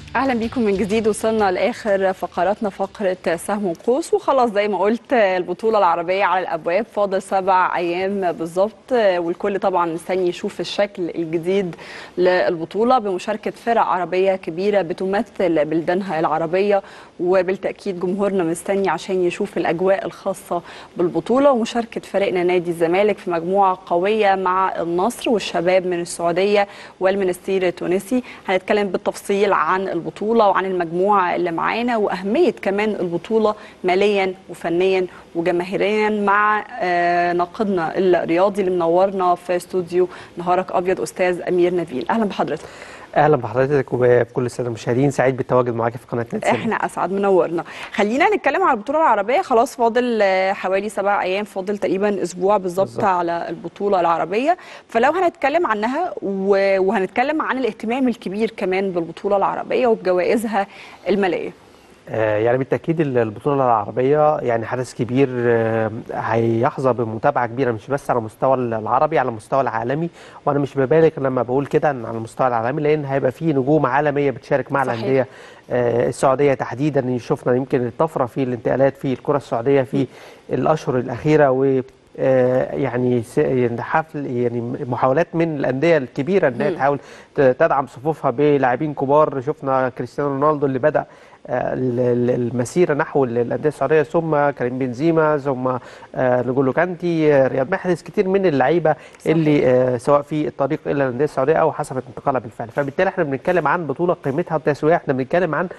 اهلا بيكم من جديد وصلنا لاخر فقراتنا فقره سهم وقوس وخلاص زي ما قلت البطوله العربيه على الابواب فاضل سبع ايام بالظبط والكل طبعا مستني يشوف الشكل الجديد للبطوله بمشاركه فرق عربيه كبيره بتمثل بلدانها العربيه وبالتاكيد جمهورنا مستني عشان يشوف الاجواء الخاصه بالبطوله ومشاركه فريقنا نادي الزمالك في مجموعه قويه مع النصر والشباب من السعوديه والمنستير التونسي هنتكلم بالتفصيل عن البطوله وعن المجموعه اللي معانا واهميه كمان البطوله ماليا وفنيا وجماهيريا مع آه، ناقدنا الرياضي اللي منورنا في استوديو نهارك ابيض استاذ امير نبيل اهلا بحضرتك اهلا بحضرتك وبكل الساده المشاهدين سعيد بالتواجد معاك في قناه نت احنا اسعد منورنا خلينا نتكلم على البطوله العربيه خلاص فاضل آه، حوالي سبع ايام فاضل تقريبا اسبوع بالظبط بالظبط. على البطوله العربيه فلو هنتكلم عنها و- وهنتكلم عن الاهتمام الكبير كمان بالبطوله العربيه وبجوائزها الماليه آه، يعني بالتاكيد ال- البطوله العربيه يعني حدث كبير آه، هيحظى بمتابعه كبيره مش بس على المستوى العربي على المستوى العالمي وانا مش ببالغ لما بقول كده ان على المستوى العالمي لان هيبقى فيه نجوم عالميه بتشارك مع صحيح. الانديه آه، السعوديه تحديدا شفنا يمكن الطفره في الانتقالات في الكره السعوديه في الاشهر الاخيره و آه، يعني س- يعني حفل يعني محاولات من الانديه الكبيره ان هي مم. تحاول ت- تدعم صفوفها بلاعبين كبار شفنا كريستيانو رونالدو اللي بدا آه، ال- ال- المسيره نحو ال- الانديه السعوديه ثم كريم بنزيما ثم آه، نجولو كانتي آه، رياض محرز كتير من اللعيبه صحيح. اللي آه، سواء في الطريق الى الانديه السعوديه او حسبت انتقالها بالفعل فبالتالي احنا بنتكلم عن بطوله قيمتها التسويقيه احنا بنتكلم عن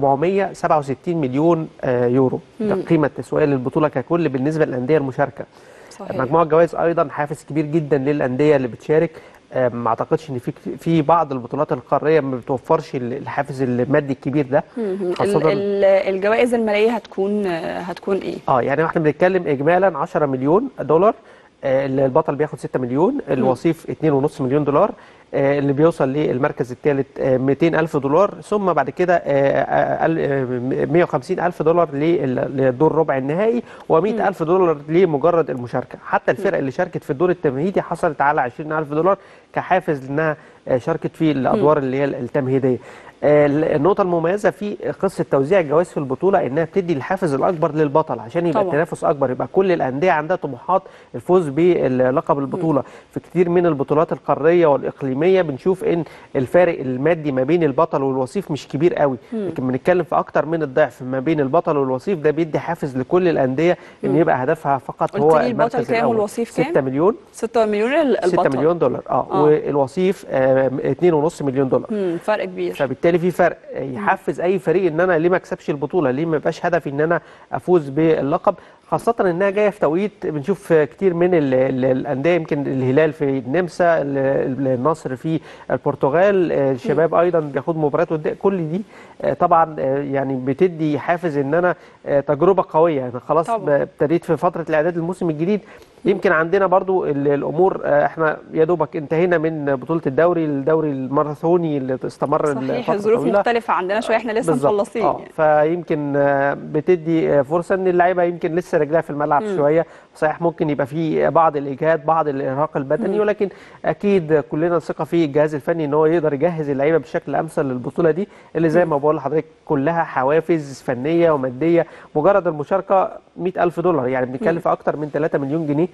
467 مليون آه، يورو ده مم. القيمه التسويقيه للبطوله ككل بالنسبه للانديه المشاركه صحيح مجموعه الجوائز ايضا حافز كبير جدا للانديه اللي بتشارك آه، ما اعتقدش ان في في بعض البطولات القاريه ما بتوفرش ال- الحافز المادي الكبير ده مهم. خاصة- ال- ال- الجوائز الماليه هتكون هتكون ايه اه يعني احنا بنتكلم اجمالا 10 مليون دولار آه، البطل بياخد 6 مليون الوصيف 2.5 مليون دولار آه، اللي بيوصل للمركز الثالث 200 ألف دولار ثم بعد كده آه، آه، ال- آه، 150 ألف دولار لل- للدور ربع النهائي و100 ألف دولار لمجرد المشاركة حتى الفرق اللي شاركت في الدور التمهيدي حصلت على 20 ألف دولار كحافز لأنها آه، شاركت في الأدوار اللي هي التمهيدية آه، النقطة المميزة في قصة توزيع الجوائز في البطولة إنها بتدي الحافز الأكبر للبطل عشان يبقى طبعاً. التنافس أكبر يبقى كل الأندية عندها طموحات الفوز بلقب البطولة في كتير من البطولات القارية والإقليمية بنشوف إن الفارق المادي ما بين البطل والوصيف مش كبير قوي لكن بنتكلم في أكتر من الضعف ما بين البطل والوصيف ده بيدي حافز لكل الأندية إن يبقى هدفها فقط قلت هو لي البطل المركز كام الأول والوصيف كام؟ 6 مليون 6 مليون ال- 6 البطل مليون دولار اه, آه. والوصيف آه 2.5 مليون دولار مم. فرق كبير فبالتالي في فرق يحفز اي فريق ان انا ليه ما اكسبش البطوله ليه ما يبقاش هدفي ان انا افوز باللقب خاصة انها جاية في توقيت بنشوف كتير من ال- ال- الاندية يمكن الهلال في النمسا ال- ال- النصر في البرتغال آه، الشباب ايضا بياخد مباريات ودية كل دي آه، طبعا آه، يعني بتدي حافز ان انا آه، تجربة قوية انا خلاص طبعاً. ب- ابتديت في فترة الاعداد للموسم الجديد يمكن عندنا برضو ال- الامور آه، احنا يا دوبك انتهينا من بطولة الدوري الدوري الماراثوني اللي استمر صحيح لفترة الظروف طويلة. مختلفة عندنا شوية احنا لسه بالظبط. مخلصين آه. يعني. فيمكن آه، بتدي آه، فرصه ان اللعيبه يمكن لسه رجلها في الملعب مم. شويه صحيح ممكن يبقى في بعض الاجهاد بعض الارهاق البدني مم. ولكن اكيد كلنا ثقه في الجهاز الفني ان هو يقدر يجهز اللعيبه بشكل امثل للبطوله دي اللي زي ما بقول لحضرتك كلها حوافز فنيه وماديه مجرد المشاركه 100000 دولار يعني بنتكلم في اكتر من 3 مليون جنيه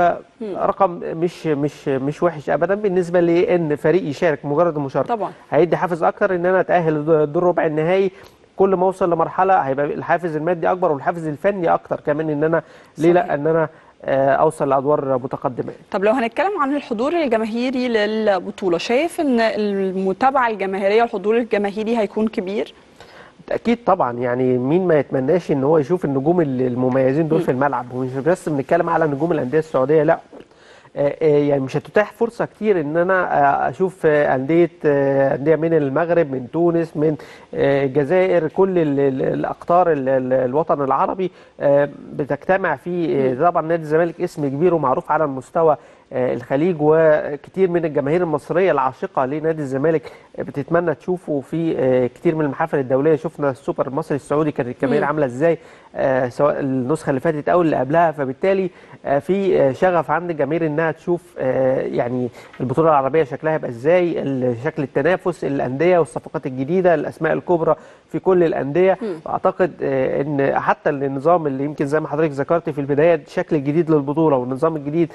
فرقم مش مش مش وحش ابدا بالنسبه لان فريق يشارك مجرد المشاركه طبعا هيدي حافز اكتر ان انا اتاهل الدور ربع النهائي كل ما اوصل لمرحله هيبقى الحافز المادي اكبر والحافز الفني اكتر كمان ان انا ليه صحيح. لا ان انا آه، اوصل لادوار متقدمه طب لو هنتكلم عن الحضور الجماهيري للبطولة شايف ان المتابعة الجماهيرية والحضور الجماهيري هيكون كبير اكيد طبعا يعني مين ما يتمناش ان هو يشوف النجوم ال- المميزين دول في الملعب ومش بس بنتكلم على نجوم الانديه السعوديه لا آه، آه، يعني مش هتتاح فرصه كتير ان انا آه، اشوف آه، انديه آه، انديه من المغرب من تونس من آه، الجزائر كل ال- ال- الاقطار ال- ال- الوطن العربي آه، بتجتمع فيه آه، طبعا نادي الزمالك اسم كبير ومعروف على المستوى آه، الخليج وكتير من الجماهير المصريه العاشقه لنادي الزمالك بتتمنى تشوفه في آه، كتير من المحافل الدوليه شفنا السوبر المصري السعودي كانت الجماهير مم. عامله ازاي آه، سواء النسخه اللي فاتت او اللي قبلها فبالتالي آه، في آه، شغف عند الجماهير انها تشوف آه، يعني البطوله العربيه شكلها يبقى ازاي ال- شكل التنافس الانديه والصفقات الجديده الاسماء الكبرى في كل الانديه اعتقد آه، ان حتى النظام اللي يمكن زي ما حضرتك ذكرت في البدايه الشكل الجديد للبطوله والنظام الجديد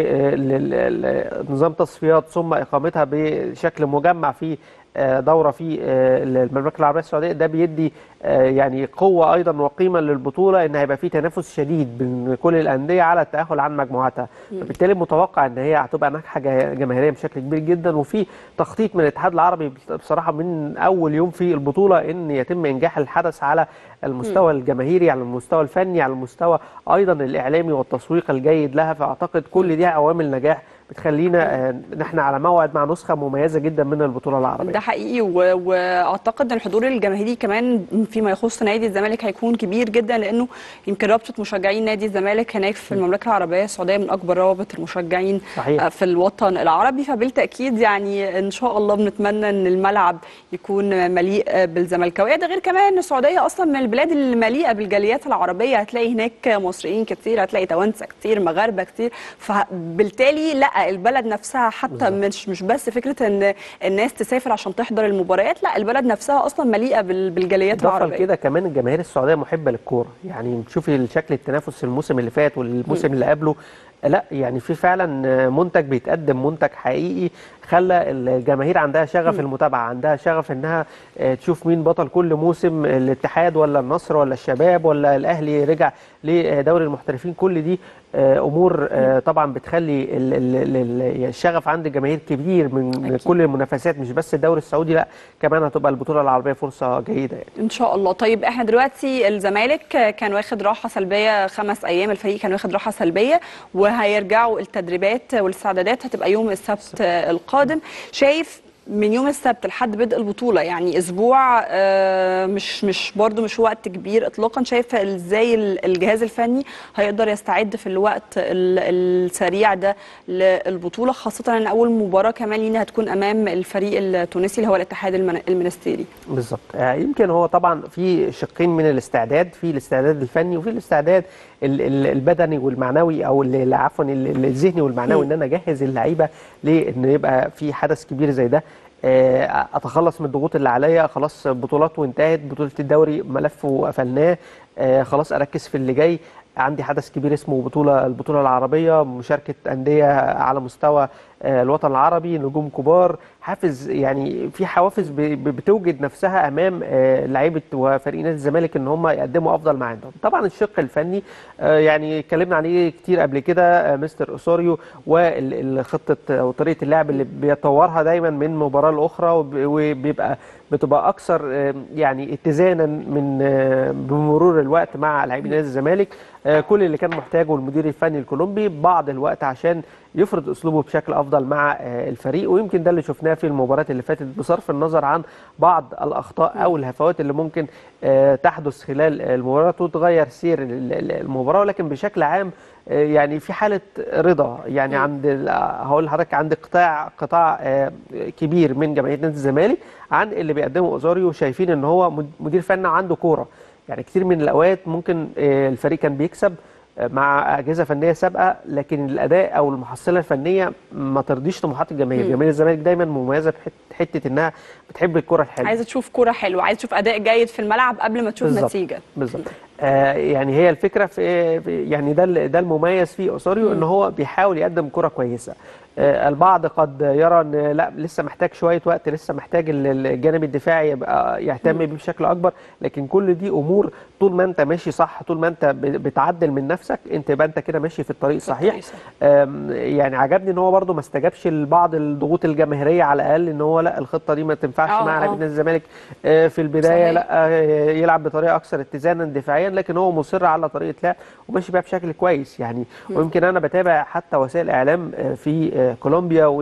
ونظام تصفيات ثم اقامتها بشكل مجمع في آه، دوره في آه، المملكه العربيه السعوديه ده بيدي آه، يعني قوه ايضا وقيمه للبطوله ان هيبقى في تنافس شديد بين كل الانديه على التاهل عن مجموعتها فبالتالي متوقع ان هي هتبقى ناجحه جه- جماهيريا بشكل كبير جدا وفي تخطيط من الاتحاد العربي بصراحه من اول يوم في البطوله ان يتم انجاح الحدث على المستوى الجماهيري على المستوى الفني على المستوى ايضا الاعلامي والتسويق الجيد لها فاعتقد كل دي عوامل نجاح بتخلينا آه، ان احنا على موعد مع نسخه مميزه جدا من البطوله العربيه ده حقيقي و- واعتقد ان الحضور الجماهيري كمان فيما يخص نادي الزمالك هيكون كبير جدا لانه يمكن رابطه مشجعين نادي الزمالك هناك في المملكه العربيه السعوديه من اكبر روابط المشجعين صحيح. آه، في الوطن العربي فبالتاكيد يعني ان شاء الله بنتمنى ان الملعب يكون مليء آه، بالزملكاويه ده غير كمان ان السعوديه اصلا من البلاد المليئه بالجاليات العربيه هتلاقي هناك مصريين كتير هتلاقي توانسه كتير مغاربه كتير فبالتالي لا البلد نفسها حتى بالظبط. مش مش بس فكره ان الناس تسافر عشان تحضر المباريات لا البلد نفسها اصلا مليئه بال- بالجاليات اضافه العربيه لكده كمان الجماهير السعوديه محبه للكوره يعني تشوفي شكل التنافس الموسم اللي فات والموسم اللي قبله لا يعني في فعلا منتج بيتقدم منتج حقيقي خلى الجماهير عندها شغف المتابعه عندها شغف انها آه، تشوف مين بطل كل موسم الاتحاد ولا النصر ولا الشباب ولا الاهلي رجع لدوري المحترفين كل دي آه، امور آه، طبعا بتخلي ال- ال- ال- الشغف عند الجماهير كبير من من أكيد. كل المنافسات مش بس الدوري السعودي لا كمان هتبقى البطوله العربيه فرصه جيده يعني. ان شاء الله طيب احنا دلوقتي الزمالك كان واخد راحه سلبيه خمس ايام الفريق كان واخد راحه سلبيه وهيرجعوا التدريبات والاستعدادات هتبقى يوم السبت القادم شايف من يوم السبت لحد بدء البطوله يعني اسبوع آه، مش مش برضو مش وقت كبير اطلاقا شايف ازاي ال- الجهاز الفني هيقدر يستعد في الوقت ال- السريع ده للبطوله خاصه ان اول مباراه كمان لينا هتكون امام الفريق التونسي اللي هو الاتحاد المن- المنستيري بالظبط آه، يمكن هو طبعا في شقين من الاستعداد في الاستعداد الفني وفي الاستعداد ال- ال- البدني والمعنوي او ال- ال- عفوا ال- ال- الذهني والمعنوي ان انا اجهز اللعيبه لان يبقى في حدث كبير زي ده آه، اتخلص من الضغوط اللي عليا خلاص بطولات وانتهت بطوله الدوري ملف وقفلناه آه، خلاص اركز في اللي جاي عندي حدث كبير اسمه بطوله البطوله العربيه مشاركه انديه على مستوى آه، الوطن العربي نجوم كبار حافز يعني في حوافز ب- ب- بتوجد نفسها امام آه، لعيبه وفريق نادي الزمالك ان هم يقدموا افضل ما عندهم طبعا الشق الفني آه، يعني اتكلمنا عليه كتير قبل كده آه، مستر اوسوريو والخطه وطريقه اللعب اللي بيطورها دايما من مباراه لاخرى وب- وبيبقى بتبقى اكثر آه، يعني اتزانا من آه، بمرور الوقت مع لاعبي نادي الزمالك آه، كل اللي كان محتاجه المدير الفني الكولومبي بعض الوقت عشان يفرض اسلوبه بشكل افضل مع آه، الفريق ويمكن ده اللي شفناه في المباريات اللي فاتت بصرف النظر عن بعض الاخطاء او الهفوات اللي ممكن آه، تحدث خلال المباراه وتغير سير ال- ال- المباراه ولكن بشكل عام آه، يعني في حاله رضا يعني عند ال- هقول لحضرتك عند قطاع قطاع آه، كبير من جماهير نادي الزمالك عن اللي بيقدمه اوزاريو شايفين ان هو مد- مدير فني عنده كوره يعني كتير من الاوقات ممكن آه، الفريق كان بيكسب آه، مع اجهزه فنيه سابقه لكن الاداء او المحصله الفنيه ما ترضيش طموحات الجماهير جماهير الزمالك دايما مميزه بحت- حته انها بتحب الكره الحلوه عايزه تشوف كوره حلوه عايزه تشوف اداء جيد في الملعب قبل ما تشوف بالظبط. نتيجه بالظبط آه يعني هي الفكره في, في يعني ده ال- ده المميز في اوساريو ان هو بيحاول يقدم كره كويسه آه البعض قد يرى ان لا لسه محتاج شويه وقت لسه محتاج ال- الجانب الدفاعي يبقى يهتم بيه بشكل اكبر لكن كل دي امور طول ما انت ماشي صح طول ما انت ب- بتعدل من نفسك انت يبقى انت كده ماشي في الطريق الصحيح الطريق الصحيح. آم، يعني عجبني ان هو برده ما استجابش لبعض الضغوط الجماهيريه على الاقل ان هو لا الخطه دي ما تنفعش آه، مع آه. لاعبين نادي الزمالك آه، في البدايه صحيح. لا آه، يلعب بطريقه اكثر اتزانا دفاعيا لكن هو مصر على طريقه لعب وماشي بيها بشكل كويس يعني ويمكن انا بتابع حتى وسائل اعلام آه، في آه، كولومبيا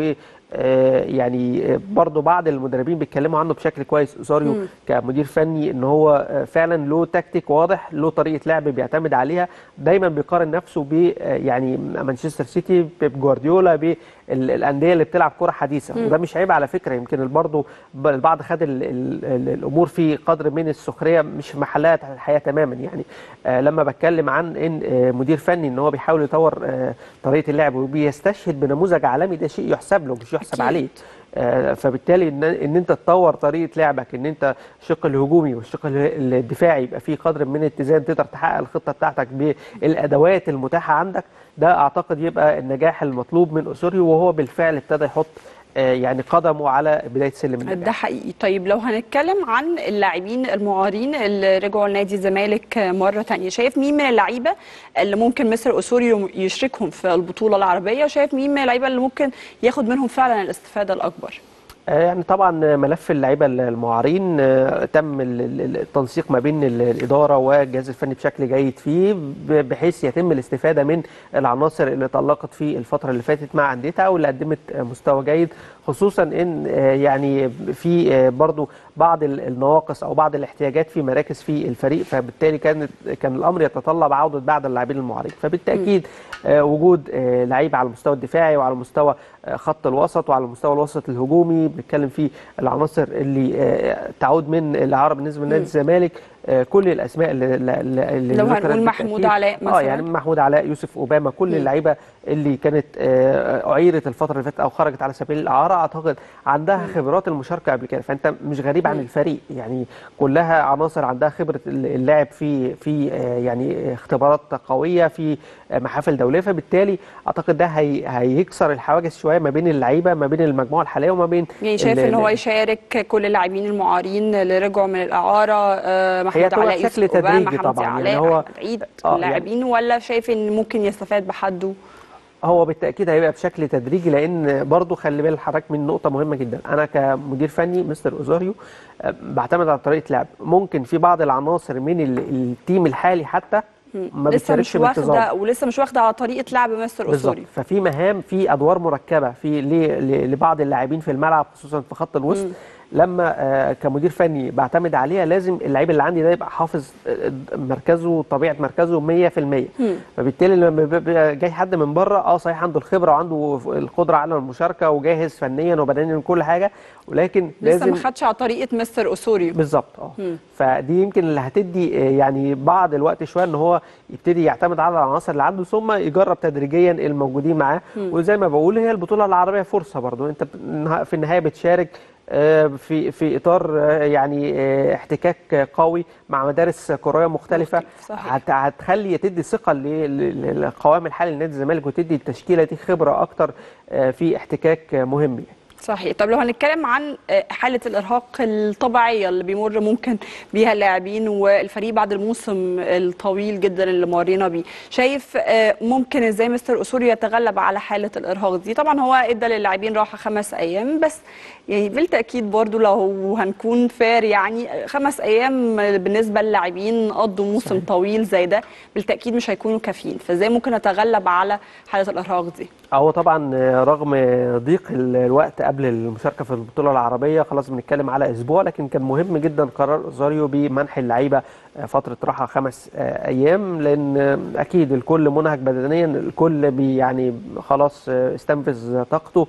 آه، يعني آه، برضو بعض المدربين بيتكلموا عنه بشكل كويس اوزاريو كمدير فني ان هو آه، فعلا له تكتيك واضح له طريقه لعب بيعتمد عليها دايما بيقارن نفسه ب آه، يعني مانشستر سيتي بيب جوارديولا بالانديه اللي بتلعب كره حديثه وده مش عيب على فكره يمكن برضو ب- البعض خد ال ال ال الامور في قدر من السخريه مش في محلها الحقيقه تماما يعني آه لما بتكلم عن ان آه مدير فني ان هو بيحاول يطور آه طريقه اللعب وبيستشهد بنموذج عالمي ده شيء يحسب له مش يحسب أكيد. عليه آه، فبالتالي ان ان انت تطور طريقه لعبك ان انت الشق الهجومي والشق ال- الدفاعي يبقى فيه قدر من الاتزان تقدر تحقق الخطه بتاعتك بالادوات المتاحه عندك ده اعتقد يبقى النجاح المطلوب من اسوريو وهو بالفعل ابتدى يحط آه، يعني قدمه على بدايه سلم النجاح ده حقيقي طيب لو هنتكلم عن اللاعبين المعارين اللي رجعوا لنادي الزمالك مرة تانية شايف مين من اللعيبة اللي ممكن مستر أسوريو يشركهم في البطولة العربية شايف مين من اللعيبة اللي ممكن ياخد منهم فعلا الاستفادة الأكبر آه، يعني طبعا ملف اللعيبه المعارين آه، تم ال- ال- التنسيق ما بين ال- الاداره والجهاز الفني بشكل جيد فيه ب- بحيث يتم الاستفاده من العناصر اللي تالقت في الفتره اللي فاتت مع انديتها واللي قدمت آه، مستوى جيد خصوصا ان آه، يعني في آه، برضو بعض ال- النواقص او بعض الاحتياجات في مراكز في الفريق فبالتالي كانت كان الامر يتطلب عوده بعض اللاعبين المعارين فبالتاكيد آه، وجود آه، لعيبه على المستوى الدفاعي وعلى مستوى آه، خط الوسط وعلى مستوى الوسط الهجومي بنتكلم في العناصر اللي آه، تعود من الاعاره بالنسبه لنادي الزمالك آه، كل الاسماء اللي, اللي, اللي لو ذكرت هنقول محمود بالتأكيد. علاء اه مثلاً. يعني محمود علاء يوسف اوباما كل اللعيبه اللي كانت آه، اعيرت الفتره اللي فاتت او خرجت على سبيل الاعاره اعتقد عندها خبرات المشاركه قبل كده فانت مش غريب عن الفريق يعني كلها عناصر عندها خبره اللاعب في في آه، يعني اختبارات قويه في آه، محافل دوليه فبالتالي اعتقد ده هي هيكسر الحواجز شويه ما بين اللعيبه ما بين المجموعه الحاليه وما بين يعني شايف ال- ان هو ال- يشارك كل اللاعبين المعارين اللي رجعوا من الاعاره آه، محمود هتبقى علاء بشكل يوسف اوباما تدريجي حمدي طبعاً، يعني علاء هو- احمد عيد آه، اللاعبين ولا شايف ان ممكن يستفاد بحده هو بالتاكيد هيبقى بشكل تدريجي لان برضو خلي بالك حضرتك من نقطه مهمه جدا انا كمدير فني مستر اوزاريو آه، بعتمد على طريقه لعب ممكن في بعض العناصر من ال- التيم الحالي حتى ما لسه بتشاركش مش بانتظام واخده ولسه مش واخده على طريقه لعب مستر بالظبط اسوري ففي مهام في ادوار مركبه في ل- ل- لبعض اللاعبين في الملعب خصوصا في خط الوسط لما آه، كمدير فني بعتمد عليها لازم اللعيب اللي عندي ده يبقى حافظ آه، مركزه طبيعه مركزه 100% فبالتالي لما بيبقى جاي حد من بره اه صحيح عنده الخبره وعنده القدره على المشاركه وجاهز فنيا وبدنيا وكل حاجه ولكن لسه لازم ما خدش على طريقه مستر اسوري بالظبط اه فدي يمكن اللي هتدي آه، يعني بعض الوقت شويه ان هو يبتدي يعتمد على العناصر اللي عنده ثم يجرب تدريجيا الموجودين معاه وزي ما بقول هي البطوله العربيه فرصه برضو انت بت- في النهايه بتشارك آه، في في اطار آه، يعني آه، احتكاك قوي مع مدارس كرويه مختلفه مختلف، صحيح. هت- هتخلي تدي ثقه ل- ل- للقوام الحالي لنادي الزمالك وتدي التشكيله دي خبره اكتر آه، في احتكاك آه، مهم يعني. صحيح طب لو هنتكلم عن آه، حالة الإرهاق الطبيعية اللي بيمر ممكن بيها اللاعبين والفريق بعد الموسم الطويل جدا اللي مرينا بيه شايف آه، ممكن ازاي مستر أسوري يتغلب على حالة الإرهاق دي طبعا هو ادى للاعبين راحة خمس أيام بس يعني بالتأكيد برضو لو هنكون فار يعني خمس أيام بالنسبة للاعبين قضوا موسم صحيح. طويل زي ده بالتأكيد مش هيكونوا كافيين فازاي ممكن نتغلب على حالة الإرهاق دي هو طبعا رغم ضيق الوقت قبل المشاركه في البطوله العربيه خلاص بنتكلم على اسبوع لكن كان مهم جدا قرار اوزاريو بمنح اللعيبه فتره راحه خمس ايام لان اكيد الكل منهك بدنيا الكل بي يعني خلاص استنفذ طاقته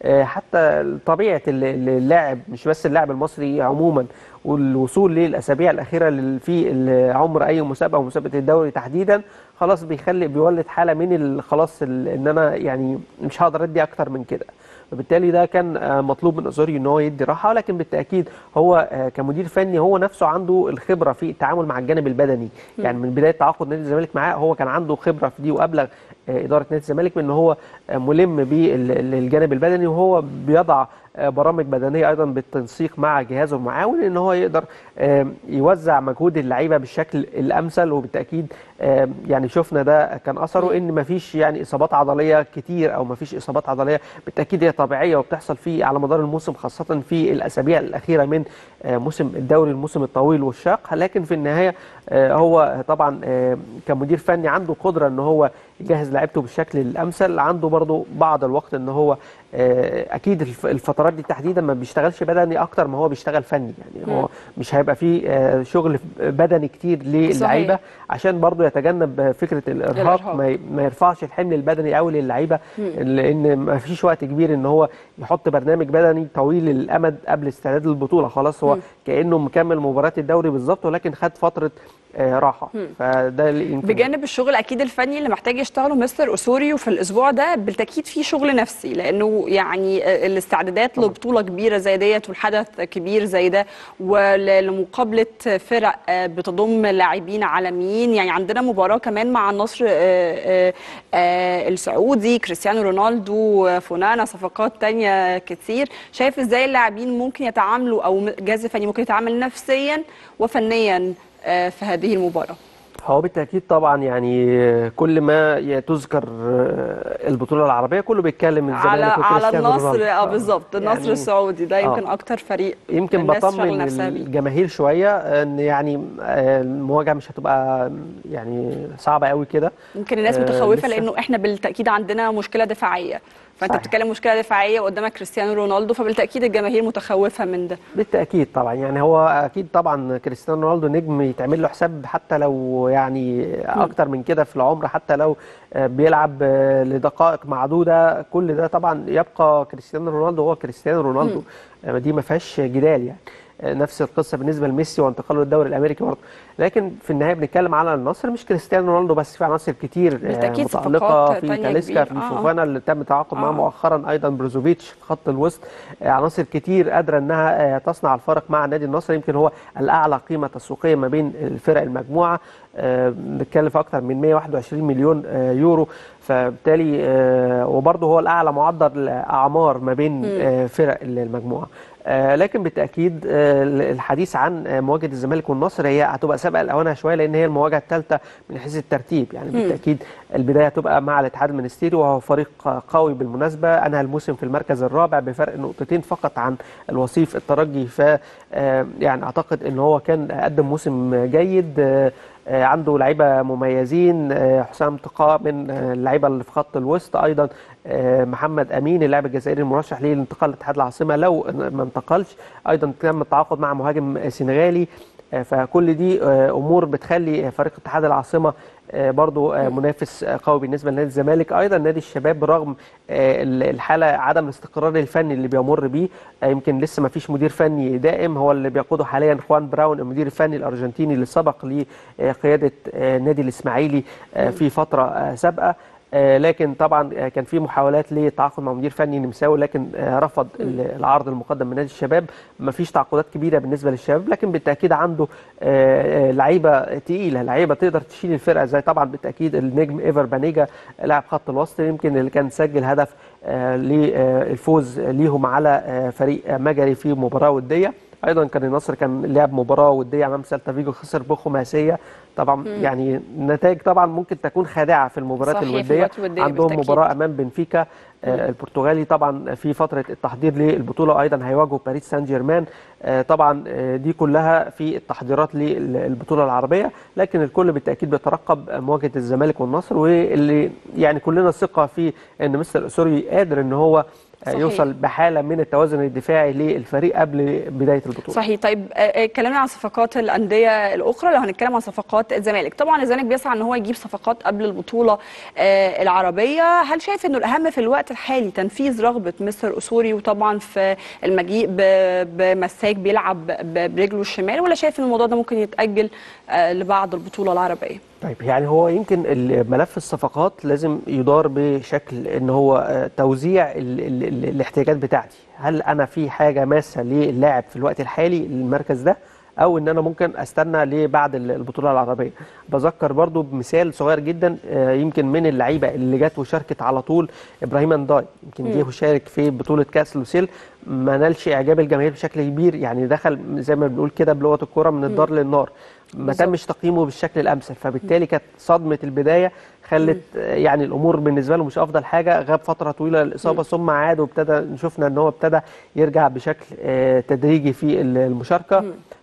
حتى طبيعه اللاعب مش بس اللاعب المصري عموما والوصول للاسابيع الاخيره في عمر اي مسابقه ومسابقه الدوري تحديدا خلاص بيخلي بيولد حاله من خلاص ان انا يعني مش هقدر ادي اكتر من كده فبالتالي ده كان مطلوب من اوزوريو ان هو يدي راحه ولكن بالتاكيد هو كمدير فني هو نفسه عنده الخبره في التعامل مع الجانب البدني يعني من بدايه تعاقد نادي الزمالك معاه هو كان عنده خبره في دي وابلغ اداره نادي الزمالك بان هو ملم بالجانب البدني وهو بيضع برامج بدنيه ايضا بالتنسيق مع جهازه المعاون ان هو يقدر يوزع مجهود اللعيبه بالشكل الامثل وبالتاكيد يعني شفنا ده كان اثره ان مفيش يعني اصابات عضليه كتير او مفيش اصابات عضليه بالتاكيد هي طبيعيه وبتحصل في على مدار الموسم خاصه في الاسابيع الاخيره من موسم الدوري الموسم الطويل والشاق لكن في النهايه هو طبعا كمدير فني عنده قدره ان هو يجهز لعيبته بالشكل الامثل عنده برضه بعض الوقت ان هو آه، اكيد الف- الفترات دي تحديدا ما بيشتغلش بدني اكتر ما هو بيشتغل فني يعني هو مش هيبقى فيه آه، شغل بدني كتير للعيبه عشان برضو يتجنب فكره الارهاق الإرهاق. ما ي- ما يرفعش الحمل البدني قوي للعيبه لان ما فيش وقت كبير ان هو يحط برنامج بدني طويل الامد قبل استعداد البطوله خلاص هو كانه مكمل مباراه الدوري بالظبط ولكن خد فتره آه، راحه فده اللي يمكن بجانب الشغل اكيد الفني اللي محتاج يشتغله مستر اسوريو في الاسبوع ده بالتاكيد في شغل نفسي لانه يعني الاستعدادات لبطوله كبيره زي ديت والحدث كبير زي ده ولمقابله فرق آه، بتضم لاعبين عالميين يعني عندنا مباراه كمان مع النصر آه، آه، آه، السعودي كريستيانو رونالدو آه، فونانا صفقات تانية كتير شايف ازاي اللاعبين ممكن يتعاملوا او الجهاز الفني ممكن يتعامل نفسيا وفنيا آه، في هذه المباراه هو بالتأكيد طبعا يعني كل ما ي- تذكر البطولة العربية كله بيتكلم الزمالك على على وكريستيانو النصر رونالدو. اه بالظبط النصر يعني السعودي ده يمكن آه. اكتر فريق يمكن الناس شغل بطمن نفسها بيه. الجماهير شوية ان يعني المواجهة مش هتبقى يعني صعبة قوي كده يمكن الناس آه، متخوفه لسه. لانه احنا بالتاكيد عندنا مشكله دفاعيه فانت صحيح. بتتكلم مشكله دفاعيه وقدامك كريستيانو رونالدو فبالتاكيد الجماهير متخوفه من ده بالتأكيد طبعا يعني هو أكيد طبعا كريستيانو رونالدو نجم يتعمل له حساب حتى لو يعني أكتر من كده في العمر حتى لو آه، بيلعب آه، لدقائق معدودة كل ده طبعا يبقى كريستيانو رونالدو هو كريستيانو رونالدو آه، دي ما فيهاش جدال يعني آه، نفس القصة بالنسبة لميسي وانتقاله للدوري الأمريكي برضه لكن في النهاية بنتكلم على النصر مش كريستيانو رونالدو بس في عناصر كتير آه، بالتأكيد متألقة صفقات في تانية تاليسكا كبيرة. في آه، آه. فوفانا اللي تم التعاقد معاه آه. مؤخرا ايضا بروزوفيتش في خط الوسط آه، عناصر كتير قادره انها آه، تصنع الفرق مع النادي النصر يمكن هو الاعلى قيمه تسويقيه ما بين الفرق المجموعه آه، بنتكلم في اكثر من 121 مليون آه، يورو فبالتالي آه، وبرضه هو الاعلى معدل اعمار ما بين آه، فرق المجموعه آه، لكن بالتاكيد آه، الحديث عن آه، مواجهه الزمالك والنصر هي هتبقى سابقه لاوانها شويه لان هي المواجهه الثالثه من حيث الترتيب يعني بالتاكيد البدايه هتبقى مع الاتحاد المنستيري وهو فريق قوي بالمناسبه انهى الموسم في المركز الرابع بفرق نقطتين فقط عن الوصيف الترجي ف آه، يعني اعتقد ان هو كان قدم موسم جيد آه، آه، عنده لعيبه مميزين آه، حسام تقاء من آه، اللعيبه اللي في خط الوسط ايضا آه، محمد امين اللاعب الجزائري المرشح للانتقال لاتحاد العاصمه لو ما انتقلش ايضا تم التعاقد مع مهاجم سنغالي آه، فكل دي آه، امور بتخلي فريق اتحاد العاصمه آه، برضو آه، منافس آه، قوي بالنسبه لنادي الزمالك ايضا نادي الشباب برغم آه، الحاله عدم الاستقرار الفني اللي بيمر بيه آه، يمكن لسه ما فيش مدير فني دائم هو اللي بيقوده حاليا خوان براون المدير الفني الارجنتيني اللي سبق لقياده آه، النادي الاسماعيلي آه، في فتره آه، سابقه آه، لكن طبعا آه، كان في محاولات للتعاقد مع مدير فني نمساوي لكن آه، رفض ال- العرض المقدم من نادي الشباب ما فيش تعاقدات كبيره بالنسبه للشباب لكن بالتاكيد عنده آه، آه، لعيبه تقيله لعيبه تقدر تشيل الفرقه زي طبعا بالتاكيد النجم ايفر بانيجا لاعب خط الوسط يمكن اللي كان سجل هدف آه، للفوز ليهم على آه، فريق آه، مجري في مباراه وديه ايضا كان النصر كان لعب مباراه وديه امام سيلتا فيجو خسر بخماسيه طبعا يعني النتائج طبعا ممكن تكون خادعه في المباريات صحيح، في الوديه المباريات الودية عندهم بالتأكيد. مباراه امام بنفيكا آه، البرتغالي طبعا في فتره التحضير للبطوله ايضا هيواجهوا باريس سان جيرمان آه، طبعا آه، دي كلها في التحضيرات للبطوله العربيه لكن الكل بالتاكيد بيترقب مواجهه الزمالك والنصر واللي يعني كلنا ثقه في ان مستر اسوري قادر ان هو آه، صحيح. يوصل بحاله من التوازن الدفاعي للفريق قبل بدايه البطوله صحيح طيب آه، آه، اتكلمنا عن صفقات الانديه الاخرى لو هنتكلم عن صفقات الزمالك طبعا الزمالك بيسعى ان هو يجيب صفقات قبل البطوله آه، العربيه هل شايف انه الاهم في الوقت الحالي تنفيذ رغبه مستر اسوري وطبعا في المجيء ب- بمساك بيلعب ب- برجله الشمال ولا شايف ان الموضوع ده ممكن يتاجل آه، لبعد البطوله العربيه طيب يعني هو يمكن ال- ملف الصفقات لازم يدار بشكل ان هو آه، توزيع ال ال ال الاحتياجات بتاعتي هل انا في حاجه ماسه للاعب في الوقت الحالي للمركز ده او ان انا ممكن استنى لبعد ال- البطوله العربيه بذكر برضو بمثال صغير جدا آه، يمكن من اللعيبه اللي جت وشاركت على طول ابراهيم انداي يمكن جه وشارك في بطوله كاس لوسيل ما نالش اعجاب الجماهير بشكل كبير يعني دخل زي ما بنقول كده بلغه الكوره من الدار للنار ما بالظبط. تمش تقييمه بالشكل الامثل فبالتالي كانت صدمه البدايه خلت آه، يعني الامور بالنسبه له مش افضل حاجه غاب فتره طويله للاصابه ثم عاد وابتدى شفنا ان هو ابتدى يرجع بشكل آه، تدريجي في ال- المشاركه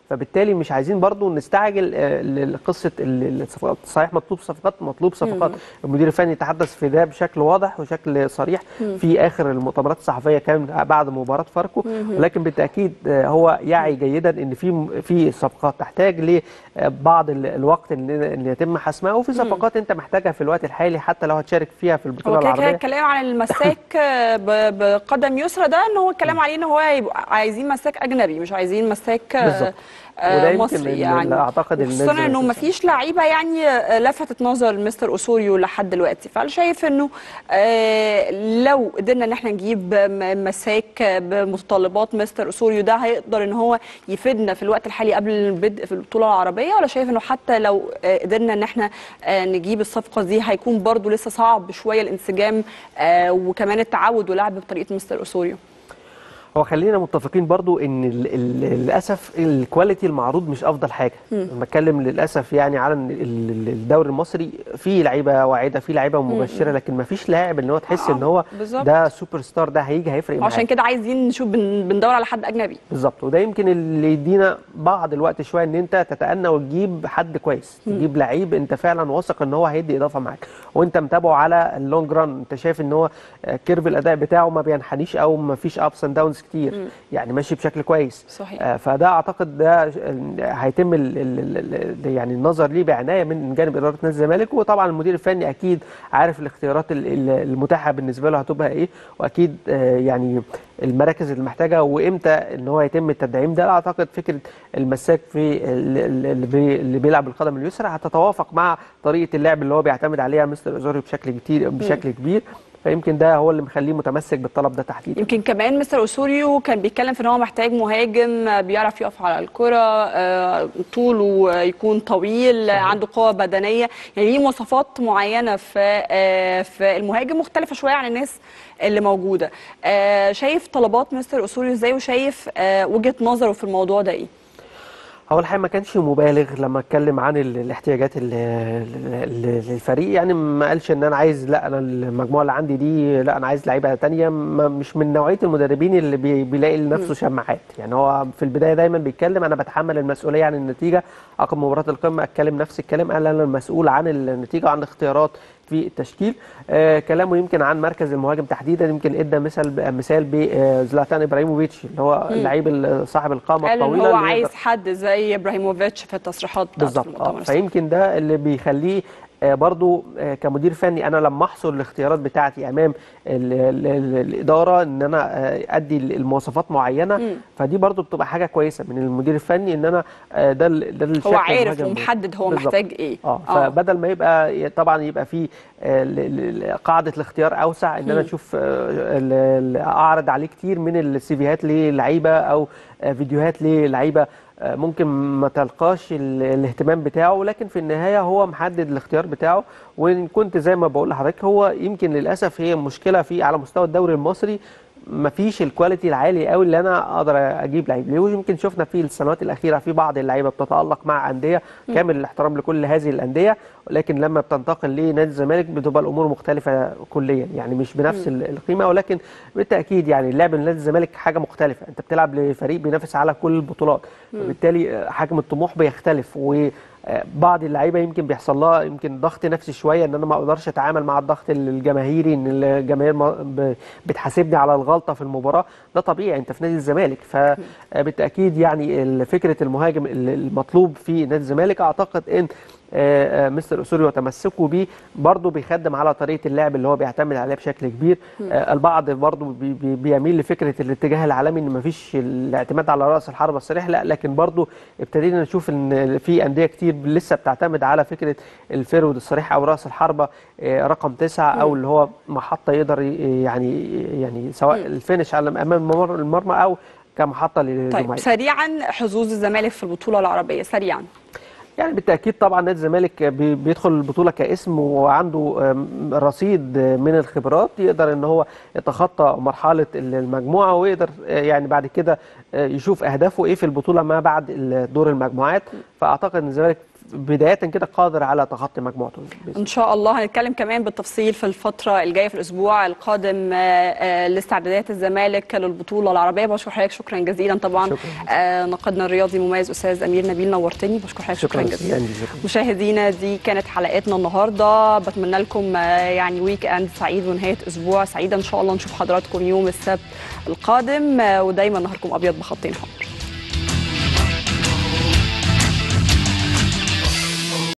فبالتالي مش عايزين برضو نستعجل آه، ل- لقصه ال- الصفقات صحيح مطلوب صفقات مطلوب صفقات المدير الفني تحدث في ده بشكل واضح وشكل صريح في اخر المؤتمرات الصحفيه كان بعد مباراه فاركو ولكن بالتاكيد آه، هو يعي جيدا ان في في صفقات تحتاج لبعض ال- الوقت ان إن يتم حسمها وفي صفقات انت محتاجها في الوقت الحالي حتى لو هتشارك فيها في البطوله هو كده كده العربيه الكلام عن المساك ب- بقدم يسرى ده ان هو الكلام عليه ان هو هيبقى عايزين مساك اجنبي مش عايزين مساك آه، بالظبط. آه، وده يمكن مصري اللي- يعني اللي أعتقد إن خصوصا الناس انه ما فيش لعيبه يعني آه، لفتت نظر مستر اسوريو لحد دلوقتي فانا شايف انه آه، لو قدرنا ان احنا نجيب م- مساك بمتطلبات مستر اسوريو ده هيقدر ان هو يفيدنا في الوقت الحالي قبل البدء في البطوله العربيه ولا شايف انه حتى لو آه، قدرنا ان احنا آه، نجيب الصفقه دي هيكون برضو لسه صعب شويه الانسجام آه، وكمان التعود ولعب بطريقه مستر اسوريو هو خلينا متفقين برضو ان ال ال للاسف الكواليتي المعروض مش افضل حاجه لما اتكلم للاسف يعني على إن ال- ال- الدوري المصري في لعيبه واعده في لعيبه مبشره لكن ما فيش لاعب ان هو تحس آه، ان هو بالظبط. ده سوبر ستار ده هيجي هيفرق عشان معاك كده عايزين نشوف بن- بندور على حد اجنبي بالظبط وده يمكن اللي يدينا بعض الوقت شويه ان انت تتأنى وتجيب حد كويس تجيب لعيب انت فعلا واثق ان هو هيدي اضافه معاك وانت متابعه على اللونج ران انت شايف ان هو آه، كيرف الاداء بتاعه ما بينحنيش او ما فيش ابس اند داونز كتير يعني ماشي بشكل كويس صحيح. آه، فده اعتقد ده ش- هيتم ال ال ال يعني النظر ليه بعنايه من جانب اداره نادي الزمالك وطبعا المدير الفني اكيد عارف الاختيارات ال- ال- المتاحه بالنسبه له هتبقى ايه واكيد آه، يعني المراكز اللي محتاجها وامتى ان هو يتم التدعيم ده اعتقد فكره المساك في ال- ال- اللي, بي اللي بيلعب بالقدم اليسرى هتتوافق مع طريقه اللعب اللي هو بيعتمد عليها مستر ازوري بشكل كتير بشكل كبير فيمكن ده هو اللي مخليه متمسك بالطلب ده تحديدا يمكن كمان مستر اسوريو كان بيتكلم في ان هو محتاج مهاجم آه، بيعرف يقف على الكره آه، طوله آه، يكون طويل آه، عنده قوه بدنيه يعني ليه مواصفات معينه في آه، في المهاجم مختلفه شويه عن الناس اللي موجوده آه، شايف طلبات مستر اسوريو ازاي وشايف آه، وجهه نظره في الموضوع ده ايه هو الحقيقه ما كانش مبالغ لما اتكلم عن ال- الاحتياجات ال- ال- للفريق يعني ما قالش ان انا عايز لا انا المجموعه اللي عندي دي لا انا عايز لعيبه تانية ما- مش من نوعيه المدربين اللي بي- بيلاقي لنفسه شماعات يعني هو في البدايه دايما بيتكلم انا بتحمل المسؤوليه عن النتيجه عقب مباراه القمه اتكلم نفس الكلام قال انا المسؤول عن النتيجه وعن الاختيارات في التشكيل آه كلامه يمكن عن مركز المهاجم تحديدا يمكن ادى مثال مثال بزلاتان ابراهيموفيتش اللي هو اللعيب ال- صاحب القامه قال ان الطويله هو اللي عايز يقدر- حد زي ابراهيموفيتش في التصريحات بتاعته في بالظبط اه المؤتمر الصحفي. فيمكن ده اللي بيخليه آه، برضو آه، كمدير فني انا لما احصر الاختيارات بتاعتي امام ال ال ال الاداره ان انا آه، ادي المواصفات معينه فدي برضو بتبقى حاجه كويسه من المدير الفني ان انا آه، ده ال- ده الشكل هو عارف المهاجم ومحدد هو بالظبط. محتاج ايه اه فبدل ما يبقى طبعا يبقى في آه، ل- ل- قاعده الاختيار اوسع ان انا اشوف آه، ال- ال- اعرض عليه كتير من السيفيهات للعيبه او آه، فيديوهات للعيبه آه، ممكن ما تلقاش ال- الاهتمام بتاعه لكن في النهايه هو محدد الاختيار بتاعه وان كنت زي ما بقول لحضرتك هو يمكن للاسف هي مشكله في على مستوى الدوري المصري مفيش الكواليتي العالي قوي اللي انا اقدر اجيب لعيب ليه ويمكن شفنا في السنوات الاخيره في بعض اللعيبه بتتالق مع انديه كامل الاحترام لكل هذه الانديه لكن لما بتنتقل لنادي الزمالك بتبقى الامور مختلفه كليا يعني مش بنفس ال- القيمه ولكن بالتاكيد يعني اللعب لنادي الزمالك حاجه مختلفه انت بتلعب لفريق بينافس على كل البطولات وبالتالي حجم الطموح بيختلف و آه، بعض اللعيبه يمكن بيحصل لها يمكن ضغط نفسي شويه ان انا ما اقدرش اتعامل مع الضغط الجماهيري ان الجماهير ما- ب- بتحاسبني على الغلطه في المباراه ده طبيعي انت في نادي الزمالك فبالتاكيد يعني ال- فكره المهاجم ال- المطلوب في نادي الزمالك اعتقد ان آه، آه، مستر اسوريو وتمسكه بيه برضه بيخدم على طريقه اللعب اللي هو بيعتمد عليها بشكل كبير آه، البعض برضه بي- بي- بيميل لفكره الاتجاه العالمي ان مفيش الاعتماد على راس الحربه الصريح لا لكن برضه ابتدينا نشوف ان في انديه كتير لسه بتعتمد على فكره الفيرود الصريح او راس الحربه آه، رقم تسعه او اللي هو محطه يقدر ي- يعني يعني سواء الفينش على امام الممر- المرمى او كمحطه طيب للجمهور سريعا حظوظ الزمالك في البطوله العربيه سريعا يعني بالتاكيد طبعا نادي الزمالك بي- بيدخل البطوله كاسم وعنده آم، رصيد من الخبرات يقدر ان هو يتخطى مرحله المجموعه ويقدر آه، يعني بعد كده آه، يشوف اهدافه ايه في البطوله ما بعد ال- دور المجموعات فاعتقد ان الزمالك بدايه كده قادر على تخطي مجموعته بإذن ان شاء الله هنتكلم كمان بالتفصيل في الفتره الجايه في الاسبوع القادم آه، آه، لاستعدادات الزمالك للبطوله العربيه بشكر حضرتك شكرا جزيلا طبعا شكراً. آه، ناقدنا الرياضي مميز استاذ امير نبيل نورتني بشكر حضرتك شكرا, شكراً جزيلا جزيلاً. شكراً. مشاهدينا دي كانت حلقتنا النهارده بتمنى لكم آه، يعني ويك اند سعيد ونهايه اسبوع سعيده ان شاء الله نشوف حضراتكم يوم السبت القادم آه، ودايما نهاركم ابيض بخطين حمر